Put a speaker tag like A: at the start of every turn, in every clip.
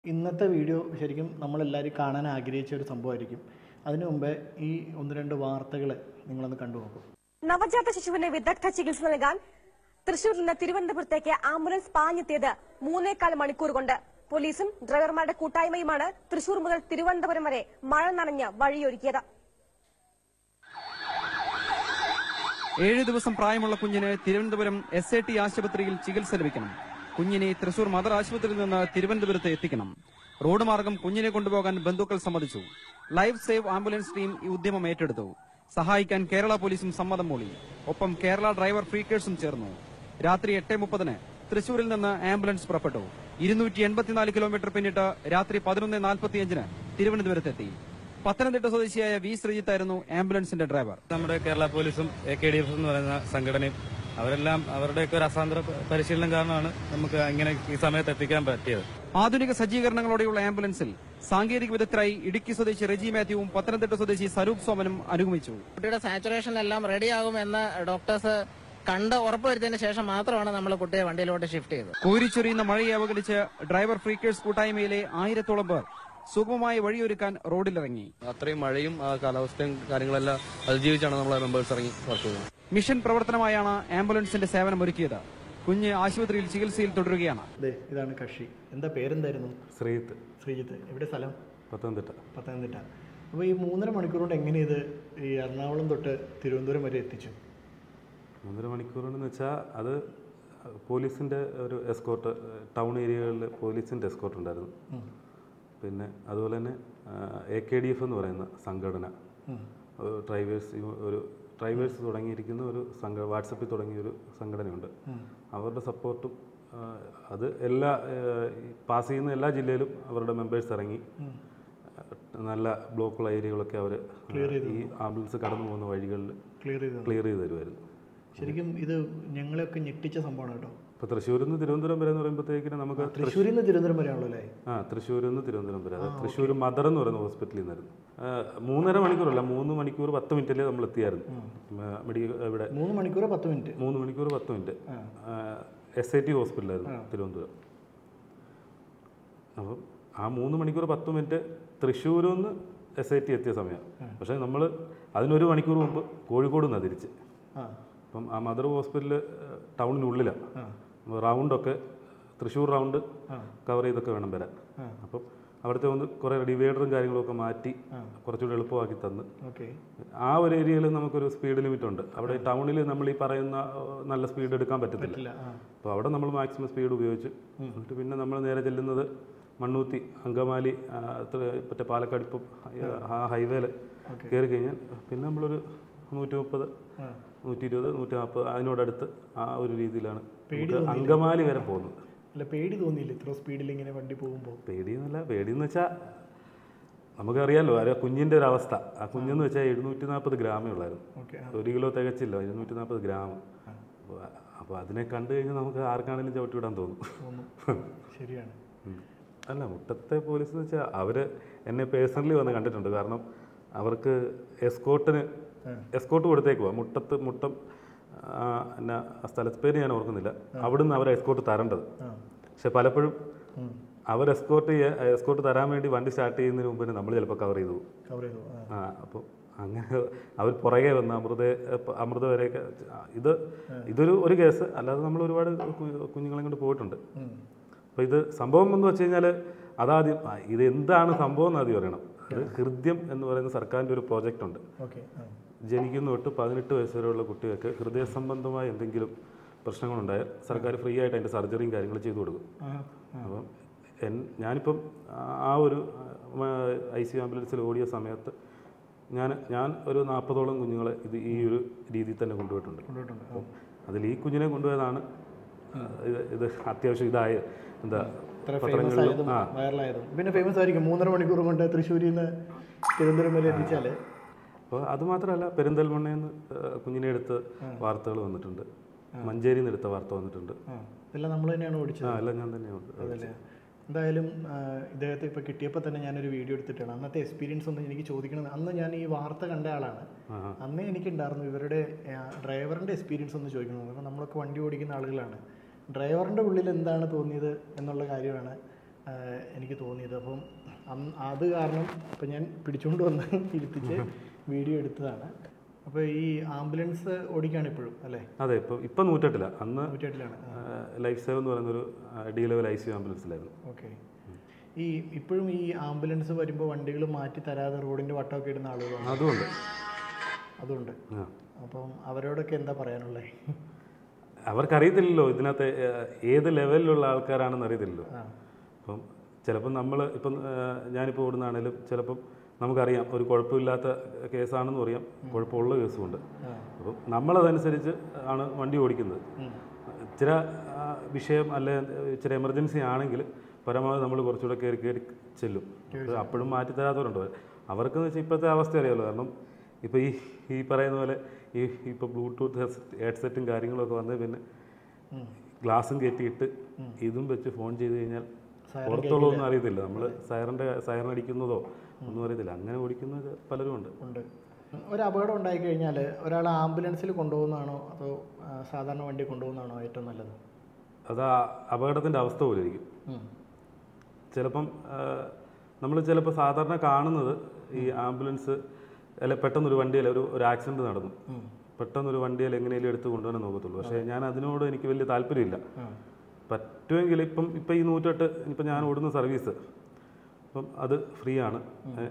A: ഇന്നത്തെ വീഡിയോ ശരിക്കും നമ്മളെല്ലാവരും കാണാൻ ആഗ്രഹിച്ച ഒരു സംഭവമായിരിക്കും അതിനു മുമ്പേ ഈ ഒന്ന് രണ്ട് വാർത്തകൾ നിങ്ങളൊന്ന് കണ്ടു നോക്കൂ
B: നവജാത ശിശുവിന് വിദഗ്ധ ചികിത്സ നൽകാൻ തൃശൂരിൽ നിന്ന് തിരുവനന്തപുരത്തേക്ക് ആംബുലൻസ് പാഞ്ഞെത്തിയത് മൂന്നേകാൽ മണിക്കൂർ കൊണ്ട് പോലീസും ഡ്രൈവർമാരുടെ കൂട്ടായ്മയുമാണ് തൃശൂർ മുതൽ തിരുവനന്തപുരം വരെ മഴ നനഞ്ഞ് വഴിയൊരുക്കിയത്
C: ഏഴ് ദിവസം പ്രായമുള്ള കുഞ്ഞിന് തിരുവനന്തപുരം എസ് ഐ ടി ആശുപത്രിയിൽ ചികിത്സ ലഭിക്കണം കുഞ്ഞിനെ തൃശൂർ മദർ ആശുപത്രിയിൽ നിന്ന് തിരുവനന്തപുരത്ത് എത്തിക്കണം റോഡ് മാർഗം കുഞ്ഞിനെ കൊണ്ടുപോകാൻ ബന്ധുക്കൾ സമ്മതിച്ചു ലൈഫ് സേവ് ആംബുലൻസ് ടീം ഈ ഉദ്യമം ഏറ്റെടുത്തു സഹായിക്കാൻ കേരള പോലീസും സമ്മതം മൂളി ഒപ്പം കേരള ഡ്രൈവർ ഫ്രീക്കേഴ്സും ചേർന്നു രാത്രി എട്ട് മുപ്പതിന് തൃശൂരിൽ നിന്ന് ആംബുലൻസ് പുറപ്പെട്ടു ഇരുന്നൂറ്റി എൺപത്തിനാല് കിലോമീറ്റർ പിന്നിട്ട് രാത്രി പതിനൊന്ന് നാൽപ്പത്തിയഞ്ചിന് തിരുവനന്തപുരത്തെത്തി പത്തനംതിട്ട സ്വദേശിയായ വി ശ്രീജിത്തായിരുന്നു ആംബുലൻസിന്റെ ഡ്രൈവർ
D: നമ്മുടെ കേരള പോലീസും എ കെ ഡി എഫ് എന്ന് പറയുന്ന സംഘടനയും അവരെല്ലാം അവരുടെയൊക്കെ ഒരു അസാന്ദ്ര പരിശീലനം കാരണമാണ് നമുക്ക് ഇങ്ങനെ ഈ സമയത്ത് എത്തിക്കാൻ പറ്റിയത്
C: ആധുനിക സജ്ജീകരണങ്ങളോടെയുള്ള ആംബുലൻസിൽ സാങ്കേതിക വിദഗ്ധരായി ഇടുക്കി സ്വദേശി റെജി മാത്യുവും പത്തനംതിട്ട സ്വദേശി സ്വരൂപ് സോമനും അനുഗമിച്ചു
E: കുട്ടിയുടെ സാച്ചുറേഷൻ എല്ലാം റെഡിയാകുമെന്ന് ഡോക്ടേഴ്സ് കണ്ട് ഉറപ്പുവരുത്തിയതിനു ശേഷം മാത്രമാണ് നമ്മൾ കുട്ടിയെ വണ്ടിയിലോട്ട് ഷിഫ്റ്റ് ചെയ്തത്
C: കോരിച്ചൊരിയുന്ന മഴയെ അവഗണിച്ച് ഡ്രൈവർ ഫ്രീക്കേഴ്സ് കൂട്ടായ്മയിലെ ആയിരത്തോളം പേർ സുഗമമായ വഴിയൊരുക്കാൻ റോഡിലിറങ്ങി
F: അത്രയും മഴയും ആ കാലാവസ്ഥയും കാര്യങ്ങളെല്ലാം അതിജീവിച്ചാണ് നമ്മളെ മെമ്പേഴ്സ് ഇറങ്ങി വർക്ക് ചെയ്യുന്നത്
C: മിഷൻ പ്രവർത്തനമായാണ് ആംബുലൻസിന്റെ സേവനമൊരുക്കിയത് കുഞ്ഞ് ആശുപത്രിയിൽ ചികിത്സയിൽ തുടരുകയാണ്
A: അതെ ഇതാണ് കക്ഷി എന്താ പേരെന്തായിരുന്നു
G: ശ്രീത്ത്
A: ശ്രീജിത്ത് എവിടെ സ്ഥലം
G: പത്തനംതിട്ട
A: പത്തനംതിട്ട അപ്പോൾ ഈ മൂന്നര മണിക്കൂർ കൊണ്ട് എങ്ങനെ ഇത് ഈ എറണാകുളം തൊട്ട് തിരുവനന്തപുരം വരെ എത്തിച്ചു
G: ഒന്നര മണിക്കൂറെന്ന് വെച്ചാൽ അത് പോലീസിൻ്റെ ഒരു എസ്കോർട്ട് ടൗൺ ഏരിയകളിൽ പോലീസിൻ്റെ എസ്കോർട്ട് ഉണ്ടായിരുന്നു പിന്നെ അതുപോലെ തന്നെ എ കെ ഡി എഫ് എന്ന് പറയുന്ന സംഘടന ഒരു ഡ്രൈവേഴ്സ് യു- ഒരു ഡ്രൈവേഴ്സ് തുടങ്ങിയിരിക്കുന്ന ഒരു സംഘ വാട്സപ്പിൽ തുടങ്ങിയ ഒരു സംഘടനയുണ്ട് അവരുടെ സപ്പോർട്ടും ആ, അത് എല്ലാ പാസ് ചെയ്യുന്ന എല്ലാ ജില്ലയിലും അവരുടെ മെമ്പേഴ്സ് ഇറങ്ങി നല്ല ബ്ലോക്കുള്ള ഏരിയകളൊക്കെ അവർ ഈ ആംബുലൻസ് കടന്നു പോകുന്ന വഴികളിൽ
A: ക്ലിയർ ചെയ്തു
G: ക്ലിയർ ചെയ്ത് തരുമായിരുന്നു
A: ശരിക്കും ഇത് ഞങ്ങളെയൊക്കെ ഞെട്ടിച്ച സംഭവമാണ് കേട്ടോ
G: ഇപ്പോൾ തൃശ്ശൂരിൽ നിന്ന് തിരുവനന്തപുരം വരെ എന്ന് പറയുമ്പോഴത്തേക്കിന് നമുക്ക്
A: തൃശ്ശൂരിൽ നിന്ന് തിരുവനന്തപുരം വരെയാണല്ലോ അല്ലേ
G: ആ തൃശ്ശൂരിൽ നിന്ന് തിരുവനന്തപുരം വരെ അത് തൃശ്ശൂർ മദർ എന്ന് പറയുന്ന ഹോസ്പിറ്റലിൽ നിന്നായിരുന്നു ആ, മൂന്നര മണിക്കൂറല്ല മൂന്ന് മണിക്കൂർ പത്ത് മിനിറ്റിൽ നമ്മൾ എത്തിയായിരുന്നു മെഡിക്കൽ ഇവിടെ
A: മൂന്ന് മണിക്കൂർ പത്ത് മിനിറ്റ്
G: മൂന്ന് മണിക്കൂർ പത്ത് മിനിറ്റ് എസ് ഐ ടി ഹോസ്പിറ്റലായിരുന്നു തിരുവനന്തപുരം അപ്പം ആ മൂന്ന് മണിക്കൂർ പത്ത് മിനിറ്റ് തൃശ്ശൂരിൽ നിന്ന് എസ് ഐ ടി എത്തിയ സമയം പക്ഷേ നമ്മൾ അതിനൊരു മണിക്കൂർ മുമ്പ് കോഴിക്കോട് നിന്നാണ് തിരിച്ച്
A: ആ
G: അപ്പം ആ മദർ ഹോസ്പിറ്റൽ ടൗണിനുള്ളിലാണ് റൗണ്ടൊക്കെ തൃശ്ശൂർ റൗണ്ട് കവർ ചെയ്തൊക്കെ വേണം വരാൻ അപ്പം അവിടുത്തെ ഒന്ന് കുറേ ഡിവൈഡറും കാര്യങ്ങളൊക്കെ മാറ്റി കുറച്ചുകൂടി എളുപ്പമാക്കി തന്ന്
A: ഓക്കെ
G: ആ ഒരു ഏരിയയിൽ നമുക്കൊരു സ്പീഡ് ലിമിറ്റ് ഉണ്ട് അവിടെ ടൗണിൽ നമ്മൾ ഈ പറയുന്ന ഏഹ്, നല്ല സ്പീഡ് എടുക്കാൻ പറ്റത്തില്ല
A: ഇല്ല ആ
G: അപ്പോൾ അവിടെ നമ്മൾ മാക്സിമം സ്പീഡ് ഉപയോഗിച്ച് എന്നിട്ട് പിന്നെ നമ്മൾ നേരെ ചെല്ലുന്നത് മണ്ണൂത്തി അങ്കമാലി ആ, ത്ര- മറ്റേ പാലക്കാട് ഇപ്പം ആ ഹൈവേയിൽ കയറി കഴിഞ്ഞാൽ പിന്നെ നമ്മളൊരു നൂറ്റി മുപ്പത് നൂറ്റി ഇരുപത് നൂറ്റി നാൽപ്പത് അതിനോടടുത്ത് ആ ഒരു രീതിയിലാണ് നമുക്ക് അങ്കമാലി വരെ പോകുന്നത്
A: അല്ല പേടി തോന്നിയില്ല ഇത്ര സ്പീഡിൽ ഇങ്ങനെ വണ്ടി പോകുമ്പോൾ
G: പേടിയെന്നല്ല പേടിയെന്ന് വെച്ചാൽ നമുക്കറിയാലോ ആ കുഞ്ഞിൻ്റെ ഒരു അവസ്ഥ ആ കുഞ്ഞെന്ന് വെച്ചാൽ എഴുന്നൂറ്റി നാൽപ്പത് ഗ്രാമേ ഉള്ളായിരുന്നു
A: ഓക്കെ
G: ഒരു കിലോ തികച്ചില്ല എഴുന്നൂറ്റി നാൽപ്പത് ഗ്രാം അപ്പോൾ അപ്പോൾ അതിനെ കണ്ടു കഴിഞ്ഞാൽ നമുക്ക് ആർക്കാണെങ്കിലും ചവിട്ടി വിടാൻ തോന്നും
A: തോന്നും ശരിയാണ്
G: ഉം. അല്ല മുട്ടത്തെ പോലീസ് എന്ന് വെച്ചാൽ അവർ എന്നെ പേഴ്സണലി വന്ന് കണ്ടിട്ടുണ്ട് കാരണം അവർക്ക് എസ്കോട്ടിന് എസ്കോട്ട് കൊടുത്തേക്കുവാ മുട്ടത്ത് മുട്ടം ആ, എന്നാ ആ സ്ഥലത്ത് പേര് ഞാൻ ഓർക്കുന്നില്ല അവിടുന്ന് അവർ എസ്കോട്ട് തരേണ്ടത് പക്ഷെ പലപ്പോഴും അവർ എസ്കോട്ട് എസ്കോട്ട് തരാൻ വേണ്ടി വണ്ടി സ്റ്റാർട്ട് ചെയ്യുന്നതിന് മുമ്പ് നമ്മൾ ചിലപ്പോൾ കവർ ചെയ്തു പോകും
A: കവർ ചെയ്തു ആ
G: ആ അപ്പോൾ അങ്ങനെ അവർ പുറകെ വന്ന് അമൃത അമൃത വരെയൊക്കെ ഇത് ഇതൊരു ഒരു കേസ് അല്ലാതെ നമ്മൾ ഒരുപാട് കു- കുഞ്ഞുങ്ങളെ കൊണ്ട് പോയിട്ടുണ്ട് അപ്പോൾ ഇത് സംഭവം എന്ന് വെച്ച് കഴിഞ്ഞാൽ അതാദ്യം ആ, ഇത് എന്താണ് സംഭവം എന്ന് ആദ്യം അറിയണം ഇത് ഹൃദ്യം എന്ന് പറയുന്ന സർക്കാരിൻ്റെ ഒരു പ്രോജക്റ്റ് ഉണ്ട്
A: ഓക്കെ ആ
G: ജനിക്കുന്ന തൊട്ട് പതിനെട്ട് വയസ്സ് വരെയുള്ള കുട്ടികൾക്ക് ഹൃദയ സംബന്ധമായ എന്തെങ്കിലും പ്രശ്നങ്ങളുണ്ടായാൽ സർക്കാർ ഫ്രീ ആയിട്ട് അതിൻ്റെ സർജറിയും കാര്യങ്ങളും ചെയ്തു കൊടുക്കും
A: ആ
G: അപ്പം എൻ ഞാനിപ്പം ആ- ആ ഒരു ഐ സി ആംബുലൻസിൽ ഓടിയ സമയത്ത് ഞാൻ ഞാൻ ഒരു നാൽപ്പതോളം കുഞ്ഞുങ്ങളെ ഇത് ഈ ഒരു രീതിയിൽ തന്നെ കൊണ്ടുപോയിട്ടുണ്ട്
A: കൊണ്ടുപോയിട്ടുണ്ട്
G: അപ്പം അതിൽ ഈ കുഞ്ഞിനെ കൊണ്ടുപോയതാണ് ഇത് ഇത് അത്യാവശ്യം ഇതായ എന്താ
A: ഇത്ര ഫേമസ്
G: പത്രങ്ങളിലും
A: ആയതും
G: ആ
A: വൈറലായതും പിന്നെ ഫേമസ് ആയിരിക്കും മൂന്നര മണിക്കൂർ കൊണ്ട് തൃശ്ശൂരിൽ നിന്ന് തിരുവനന്തപുരം വരെ എത്തിച്ചാൽ
G: അപ്പോൾ അത് മാത്രമല്ല പെരിന്തൽമണ്ണയിൽ നിന്ന് കുഞ്ഞിനെ എടുത്ത് വാർത്തകൾ വന്നിട്ടുണ്ട് മഞ്ചേരിയിൽ നിന്ന് എടുത്ത വാർത്ത വന്നിട്ടുണ്ട്
A: ആ ഇതെല്ലാം നമ്മൾ തന്നെയാണ് ഓടിച്ചത്
G: ആ എല്ലാം ഞാൻ തന്നെയാണ്
A: അതല്ലേ എന്തായാലും ആ, ഇദ്ദേഹത്തെ ഇപ്പോൾ കിട്ടിയപ്പോൾ തന്നെ ഞാനൊരു വീഡിയോ എടുത്തിട്ടാണ് അന്നത്തെ എക്സ്പീരിയൻസ് ഒന്ന് എനിക്ക് ചോദിക്കണം അന്ന് ഞാൻ ഈ വാർത്ത കണ്ട ആളാണ് അന്നേ എനിക്കുണ്ടായിരുന്നു ഇവരുടെ ഡ്രൈവറിൻ്റെ എക്സ്പീരിയൻസ് ഒന്ന് ചോദിക്കണം കാരണം നമ്മളൊക്കെ വണ്ടി ഓടിക്കുന്ന ആളുകളാണ് ഡ്രൈവറിൻ്റെ ഉള്ളിൽ എന്താണ് തോന്നിയത് എന്നുള്ള കാര്യമാണ് ആ, എനിക്ക് തോന്നിയത് അപ്പം അന്ന് അത് കാരണം ഇപ്പം ഞാൻ പിടിച്ചുകൊണ്ട് വന്ന് ഇരുത്തിച്ച് വീഡിയോ എടുത്തതാണ് അപ്പോൾ ഈ ആംബുലൻസ് ഓടിക്കുകയാണ് ഇപ്പോഴും അല്ലേ
G: അതെ ഇപ്പോൾ ഇപ്പം നൂറ്റെട്ടില്ല അന്ന്
A: നൂറ്റിയെട്ടിലാണ്
G: ലൈഫ് സേവ് എന്ന് പറയുന്നൊരു D level I C U ആംബുലൻസിലായിരുന്നു
A: ഓക്കെ ഈ ഇപ്പോഴും ഈ ആംബുലൻസ് വരുമ്പോൾ വണ്ടികൾ മാറ്റി തരാതെ റോഡിൻ്റെ വട്ടമൊക്കെ ഇടുന്ന ആളുകളാണ്
G: അതുകൊണ്ട്
A: അതുകൊണ്ട്
G: ആ
A: അപ്പം അവരോടൊക്കെ എന്താ പറയാനുള്ളത്
G: അവർക്കറിയത്തില്ലല്ലോ ഇതിനകത്ത് ഏഹ്, ഏത് ലെവലിലുള്ള ആൾക്കാരാണെന്ന് അറിയത്തില്ലല്ലോ
A: ആ
G: അപ്പം ചിലപ്പം നമ്മൾ ഇപ്പം ഏഹ്, ഞാനിപ്പോൾ ഓടുന്നതാണേലും ചിലപ്പം നമുക്കറിയാം ഒരു കുഴപ്പമില്ലാത്ത കേസാണെന്ന് അറിയാം കുഴപ്പമുള്ള കേസുമുണ്ട് അപ്പം നമ്മളതനുസരിച്ച് ആണ് വണ്ടി ഓടിക്കുന്നത് ഇച്ചിരി ആ, വിഷയം അല്ലെ ഇച്ചിരി എമർജൻസി ആണെങ്കിൽ പരമാവധി നമ്മൾ കുറച്ചുകൂടെ കയറി കയറി ചെല്ലും അപ്പോൾ അപ്പോഴും മാറ്റി തരാത്തവരുണ്ട് അവർക്കെന്ന് വെച്ചാൽ ഇപ്പോഴത്തെ അവസ്ഥ അറിയാമല്ലോ കാരണം ഇപ്പോൾ ഈ ഈ പറയുന്ന പോലെ ഈ ഇപ്പോൾ ബ്ലൂടൂത്ത് ഹെഡ്സെറ്റും കാര്യങ്ങളൊക്കെ വന്നത് പിന്നെ ഗ്ലാസും കയറ്റിയിട്ട് ഇതും വെച്ച് ഫോൺ ചെയ്ത് കഴിഞ്ഞാൽ പുറത്തുള്ളതൊന്നും അറിയത്തില്ല നമ്മൾ സൈറൻ്റെ സൈറൻ അടിക്കുന്നതോ ഒന്നും അറിയത്തില്ല അങ്ങനെ ഓടിക്കുന്നത് പലരും ഉണ്ട്
A: ഉണ്ട് ഒരു അപകടം ഉണ്ടായി കഴിഞ്ഞാൽ ഒരാൾ ആംബുലൻസിൽ കൊണ്ടുപോകുന്നതാണോ അതോ ആ, സാധാരണ വണ്ടി കൊണ്ടുപോകുന്നതാണോ ഏറ്റവും നല്ലത്
G: അത് ആ അപകടത്തിൻ്റെ അവസ്ഥ പോലെ ഇരിക്കും
A: ഉം.
G: ചിലപ്പം നമ്മൾ ചിലപ്പോൾ സാധാരണ കാണുന്നത് ഈ ആംബുലൻസ് അല്ല പെട്ടെന്നൊരു വണ്ടിയിൽ ഒരു ഒരു ആക്സിഡൻറ്റ് നടന്നു പെട്ടെന്നൊരു വണ്ടിയിൽ എങ്ങനെയും എടുത്ത് കൊണ്ടുവരാൻ നോക്കത്തുള്ളൂ പക്ഷേ ഞാൻ അതിനോട് എനിക്ക് വലിയ താല്പര്യമില്ല പറ്റുമെങ്കിൽ ഇപ്പം ഇപ്പം ഈ നൂറ്റെട്ട് ഇപ്പം ഞാൻ ഓടുന്ന സർവീസ് അപ്പം അത് ഫ്രീ ആണ് ഏ,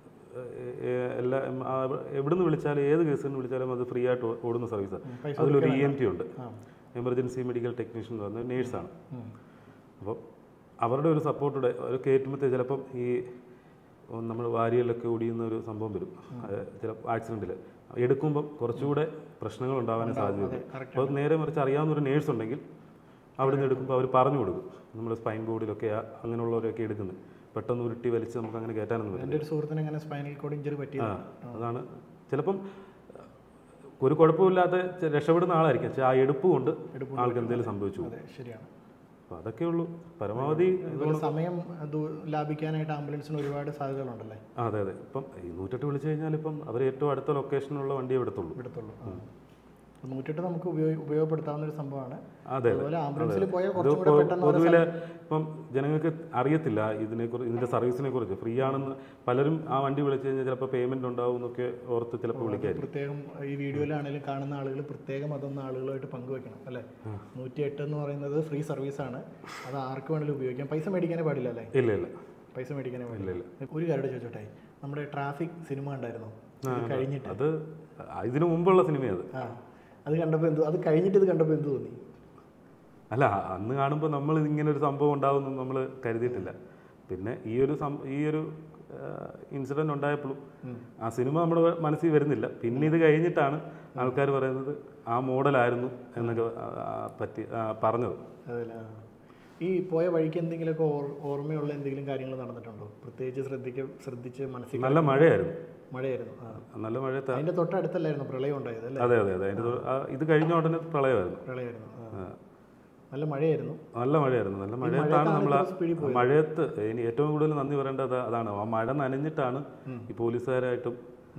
G: ഏ, എല്ലാ ആ, എവിടുന്ന് വിളിച്ചാലും ഏത് കേസിന് വിളിച്ചാലും അത് ഫ്രീ ആയിട്ട് ഓ- ഓടുന്ന സർവീസാണ് അതിലൊരു ഇ എം ടി ഉണ്ട് എമർജൻസി മെഡിക്കൽ ടെക്നീഷ്യൻ എന്ന് പറയുന്നത് നേഴ്സാണ് അപ്പോൾ അവരുടെ ഒരു സപ്പോർട്ടോടെ ഒരു കയറ്റുമ്പത്തെ ചിലപ്പം ഈ നമ്മൾ വാരിയലൊക്കെ ഒടിയുന്ന ഒരു സംഭവം വരും ചില ആക്സിഡൻറ്റിൽ എടുക്കുമ്പം കുറച്ചുകൂടെ പ്രശ്നങ്ങൾ ഉണ്ടാവാനും സാധ്യതയുണ്ട് അപ്പോൾ നേരെ മറിച്ച് അറിയാവുന്ന ഒരു നേഴ്സ് ഉണ്ടെങ്കിൽ അവിടെ നിന്ന് എടുക്കുമ്പോൾ അവർ പറഞ്ഞു കൊടുക്കും നമ്മൾ സ്പൈൻ ബോർഡിലൊക്കെ അങ്ങനെയുള്ളവരൊക്കെ എടുക്കുന്നത് പെട്ടെന്ന് ഉരുട്ടി വലിച്ച് നമുക്ക് അങ്ങനെ കയറ്റാനൊന്നും പറ്റില്ല
A: എൻ്റെ ഒരു സുഹൃത്തിന് അങ്ങനെ സ്പൈനൽ കോഡ് ഇഞ്ചറി
G: ആ
A: പറ്റിയതാണ്
G: അതാണ് ചിലപ്പം ഒരു കുഴപ്പമില്ലാത്ത ചെ- രക്ഷപ്പെടുന്ന ആളായിരിക്കും പക്ഷേ ആ എടുപ്പ് കൊണ്ട് ആൾക്ക് എന്തെങ്കിലും സംഭവിച്ചു പോകും.
A: അതെ ശരിയാണ്
G: അപ്പോൾ അതൊക്കെ ഉള്ളൂ പരമാവധി
A: അതുപോലെ സമയം ദൂ- ലാഭിക്കാനായിട്ട് ആംബുലൻസിന് ഒരുപാട് സാധ്യതകളുണ്ടല്ലേ
G: ആ, അതെ അതെ ഇപ്പം ഈ നൂറ്റെട്ട് വിളിച്ചു കഴിഞ്ഞാൽ ഇപ്പം അവർ ഏറ്റവും അടുത്ത ലൊക്കേഷനിലുള്ള വണ്ടിയെ എടുത്തുള്ളൂ
A: എടുത്തുള്ളൂ ആ. അപ്പോൾ നൂറ്റെട്ട് നമുക്ക് ഉപയോഗ ഉപയോഗപ്പെടുത്താവുന്ന ഒരു സംഭവമാണ്
G: അതെ
A: അതുപോലെ ആംബുലൻസിൽ പോയാൽ
G: ഇത്
A: കുറച്ചും കൂടെ
G: പൊ-
A: പെട്ടെന്ന് ഓരോ
G: പൊതുവിലെ ഇപ്പം ജനങ്ങൾക്ക് അറിയത്തില്ല ഇതിനെക്കുറിച്ച് ഇതിൻ്റെ സർവീസിനെ കുറിച്ച് ഫ്രീ ആണെന്ന് പലരും ആ വണ്ടി വിളിച്ചു കഴിഞ്ഞാൽ ചിലപ്പോൾ പേയ്മെൻറ്റ് ഉണ്ടാവും എന്നൊക്കെ ഓർത്ത് ചിലപ്പോൾ വിളിക്കായിരിക്കും
A: പ്രത്യേകം ഈ വീഡിയോയിലാണെങ്കിലും കാണുന്ന ആളുകൾ പ്രത്യേകം അതൊന്ന് ആളുകളുമായിട്ട് പങ്കുവെക്കണം അല്ലേ നൂറ്റി എട്ട് എന്ന് പറയുന്നത് ഫ്രീ സർവീസാണ് അത് ആർക്ക് വേണമെങ്കിലും ഉപയോഗിക്കാം പൈസ മേടിക്കാനേ പാടില്ല അല്ലേ
G: ഇല്ല ഇല്ല
A: പൈസ മേടിക്കാനേ പാടില്ല ഒരു കാര്യം ചോദിച്ചോട്ടെ നമ്മുടെ ട്രാഫിക് സിനിമ ഉണ്ടായിരുന്നു ഇത് കഴിഞ്ഞിട്ട്
G: അത് ഇതിനു മുമ്പുള്ള സിനിമയത്
A: ആ അത് കണ്ടപ്പോൾ എന്തു അത് കഴിഞ്ഞിട്ട് ഇത് കണ്ടപ്പോൾ എന്ത് തോന്നി
G: അല്ല അന്ന് കാണുമ്പോൾ നമ്മൾ ഇങ്ങനെ ഒരു സംഭവം ഉണ്ടാവുമെന്ന് നമ്മൾ കരുതിയിട്ടില്ല പിന്നെ ഈ ഒരു സം ഈ ഒരു ഇൻസിഡന്റ് ഉണ്ടായപ്പോഴും ആ സിനിമ നമ്മുടെ മനസ്സിൽ വരുന്നില്ല പിന്നെ ഇത് കഴിഞ്ഞിട്ടാണ് ആൾക്കാർ പറയുന്നത് ആ മോഡലായിരുന്നു എന്നൊക്കെ ആ, ആ, പറ്റി ആ, പറഞ്ഞത്
A: അതല്ല ഈ പോയ വഴിക്ക് എന്തെങ്കിലുമൊക്കെ ഓർ ഓർമ്മയുള്ള എന്തെങ്കിലും കാര്യങ്ങൾ നടന്നിട്ടുണ്ടോ പ്രത്യേകിച്ച് ശ്രദ്ധിക്ക ശ്രദ്ധിച്ച് മനസ്സിൽ
G: നല്ല മഴയായിരുന്നു
A: മഴയായിരുന്നു ആ
G: നല്ല മഴയത്ത്
A: അതിൻ്റെ തൊട്ടടുത്തല്ലായിരുന്നു പ്രളയം ഉണ്ടായത് അല്ലേ
G: അതെ അതെ അതെ അതിൻ്റെ തൊ- ആ, ഇത് കഴിഞ്ഞ ഉടനെ പ്രളയമായിരുന്നു
A: പ്രളയമായിരുന്നു ആ.
G: ആ.
A: നല്ല മഴയായിരുന്നു
G: നല്ല മഴയായിരുന്നു നല്ല മഴയത്താണ് നമ്മൾ
A: ഇത്ര സ്പീഡിൽ പോയത്.
G: മഴയത്ത് ഇനി ഏറ്റവും കൂടുതൽ നന്ദി പറയേണ്ടത് അതാണ് ആ മഴ നനഞ്ഞിട്ടാണ് ഈ പോലീസുകാരായിട്ടും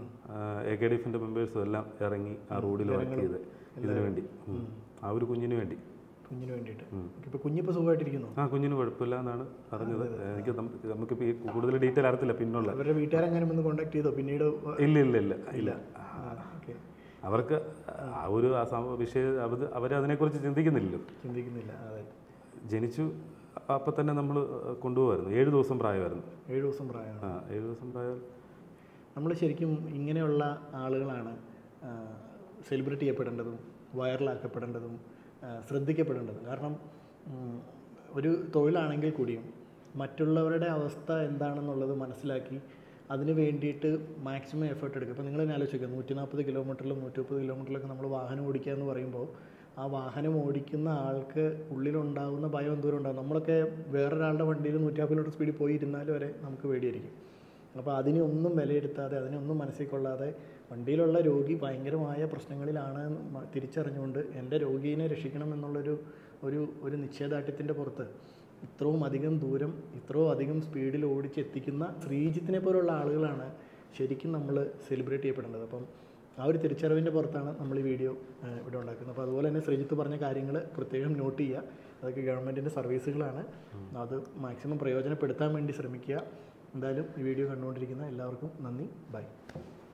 G: എ കെ ഡി എഫിന്റെ മെമ്പേഴ്സും എല്ലാം ഇറങ്ങി ആ റോഡിൽ വർക്ക് ചെയ്ത് ഇതിനു വേണ്ടി ഉം. ആ ഒരു കുഞ്ഞിന് വേണ്ടി
A: കുഞ്ഞിന് വേണ്ടിയിട്ട് ഇപ്പൊ കുഞ്ഞിപ്പോ സുഖമായിട്ടിരിക്കുന്നു
G: ആ കുഞ്ഞിന് കുഴപ്പമില്ല എന്നാണ് പറഞ്ഞത് എനിക്ക് നമുക്കിപ്പോൾ ഈ കൂടുതൽ ഡീറ്റെയിൽ അറിയത്തില്ല പിന്നുള്ള
A: അവരുടെ വീട്ടുകാരെങ്ങനെ ഒന്ന് കോണ്ടാക്ട് ചെയ്തോ പിന്നീട്
G: ഇല്ല ഇല്ല ഇല്ല ഇല്ല
A: ഓക്കെ
G: അവർക്ക് ആ ഒരു ആ സംഭവ വിഷയം അവർ അവരതിനെക്കുറിച്ച് ചിന്തിക്കുന്നില്ലല്ലോ
A: ചിന്തിക്കുന്നില്ല അതെ
G: ജനിച്ചു അപ്പം തന്നെ നമ്മൾ കൊണ്ടുപോകായിരുന്നു ഏഴ് ദിവസം പ്രായമായിരുന്നു
A: ഏഴ് ദിവസം പ്രായമാണ്
G: ആ ഏഴ് ദിവസം പ്രായം
A: നമ്മൾ ശരിക്കും ഇങ്ങനെയുള്ള ആളുകളാണ് സെലിബ്രേറ്റ് ചെയ്യപ്പെടേണ്ടതും വൈറലാക്കപ്പെടേണ്ടതും ആ, ശ്രദ്ധിക്കപ്പെടേണ്ടതും കാരണം ഉം, ഒരു തൊഴിലാണെങ്കിൽ കൂടിയും മറ്റുള്ളവരുടെ അവസ്ഥ എന്താണെന്നുള്ളത് മനസ്സിലാക്കി അതിന് വേണ്ടിയിട്ട് മാക്സിമം എഫേർട്ട് എടുക്കുക ഇപ്പോൾ നിങ്ങൾ തന്നെ ആലോചിക്കുക നൂറ്റി നാൽപ്പത് കിലോമീറ്ററിലും നൂറ്റി മുപ്പത് കിലോമീറ്ററിലൊക്കെ നമ്മൾ വാഹനം ഓടിക്കുക എന്ന് പറയുമ്പോൾ ആ വാഹനം ഓടിക്കുന്ന ആൾക്ക് ഉള്ളിലുണ്ടാകുന്ന ഭയം എന്തോരം ഉണ്ടാകും നമ്മളൊക്കെ വേറൊരാളുടെ വണ്ടിയിൽ നൂറ്റാമ്പത് കിലോമീറ്റർ സ്പീഡിൽ പോയി ഇരുന്നാൽ വരെ നമുക്ക് പേടിയായിരിക്കും അപ്പോൾ അതിനെ ഒന്നും വിലയിരുത്താതെ അതിനെ ഒന്നും മനസ്സിൽ കൊള്ളാതെ വണ്ടിയിലുള്ള രോഗി ഭയങ്കരമായ പ്രശ്നങ്ങളിലാണ് എന്ന് മ- തിരിച്ചറിഞ്ഞുകൊണ്ട് എൻ്റെ രോഗീനെ രക്ഷിക്കണം എന്നുള്ളൊരു ഒരു ഒരു നിശ്ചയദാർഢ്യത്തിൻ്റെ പുറത്ത് ഇത്രയും അധികം ദൂരം ഇത്രയും അധികം സ്പീഡിൽ ഓടിച്ച് എത്തിക്കുന്ന ശ്രീജിത്തിനെ പോലുള്ള ആളുകളാണ് ശരിക്കും നമ്മൾ സെലിബ്രേറ്റ് ചെയ്യപ്പെടേണ്ടത് അപ്പം ആ ഒരു തിരിച്ചറിവിൻ്റെ പുറത്താണ് നമ്മൾ ഈ വീഡിയോ ഇവിടെ ഉണ്ടാക്കുന്നത് അപ്പോൾ അതുപോലെ തന്നെ ശ്രീജിത്ത് പറഞ്ഞ കാര്യങ്ങൾ പ്രത്യേകം നോട്ട് ചെയ്യുക അതൊക്കെ ഗവൺമെൻറ്റിൻ്റെ സർവീസുകളാണ് അത് മാക്സിമം പ്രയോജനപ്പെടുത്താൻ വേണ്ടി ശ്രമിക്കുക എന്തായാലും ഈ വീഡിയോ കണ്ടുകൊണ്ടിരിക്കുന്ന എല്ലാവർക്കും നന്ദി ബൈ